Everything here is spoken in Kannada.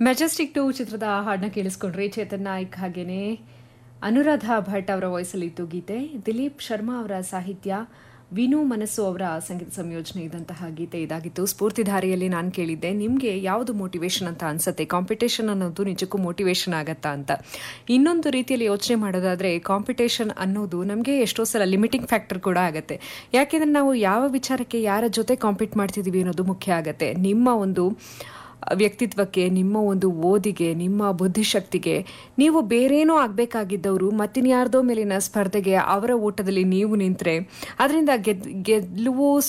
ಮೆಜೆಸ್ಟಿಕ್ ಟು ಚಿತ್ರದ ಹಾಡನ್ನ ಕೇಳಿಸ್ಕೊಂಡ್ರಿ ಚೇತನ್ ನಾಯ್ಕ್ ಹಾಗೇನೆ ಅನುರಾಧ ಭಟ್ ಅವರ ವಾಯ್ಸಲ್ಲಿತ್ತು ಗೀತೆ ದಿಲೀಪ್ ಶರ್ಮಾ ಅವರ ಸಾಹಿತ್ಯ ವಿನು ಮನಸ್ಸು ಅವರ ಸಂಗೀತ ಸಂಯೋಜನೆ ಇದ್ದಂತಹ ಗೀತೆ ಇದಾಗಿತ್ತು ಸ್ಫೂರ್ತಿಧಾರಿಯಲ್ಲಿ ನಾನು ಕೇಳಿದ್ದೆ ನಿಮಗೆ ಯಾವುದು ಮೋಟಿವೇಶನ್ ಅಂತ ಅನ್ಸುತ್ತೆ ಕಾಂಪಿಟೇಷನ್ ಅನ್ನೋದು ನಿಜಕ್ಕೂ ಮೋಟಿವೇಶನ್ ಆಗತ್ತಾ ಅಂತ ಇನ್ನೊಂದು ರೀತಿಯಲ್ಲಿ ಯೋಚನೆ ಮಾಡೋದಾದ್ರೆ ಕಾಂಪಿಟೇಷನ್ ಅನ್ನೋದು ನಮಗೆ ಎಷ್ಟೋ ಸಲ ಲಿಮಿಟಿಂಗ್ ಫ್ಯಾಕ್ಟರ್ ಕೂಡ ಆಗುತ್ತೆ ಯಾಕೆಂದ್ರೆ ನಾವು ಯಾವ ವಿಚಾರಕ್ಕೆ ಯಾರ ಜೊತೆ ಕಾಂಪೀಟ್ ಮಾಡ್ತಿದ್ದೀವಿ ಅನ್ನೋದು ಮುಖ್ಯ ಆಗುತ್ತೆ ನಿಮ್ಮ ಒಂದು ವ್ಯಕ್ತಿತ್ವಕ್ಕೆ ನಿಮ್ಮ ಒಂದು ಓದಿಗೆ ನಿಮ್ಮ ಬುದ್ಧಿಶಕ್ತಿಗೆ ನೀವು ಬೇರೇನೋ ಆಗಬೇಕಾಗಿದ್ದವರು ಮತ್ತಿನ್ಯಾರ್ದೋ ಮೇಲಿನ ಸ್ಪರ್ಧೆಗೆ ಅವರ ಓಟದಲ್ಲಿ ನೀವು ನಿಂತರೆ ಅದರಿಂದ ಗೆದ್ ಗೆಲುವು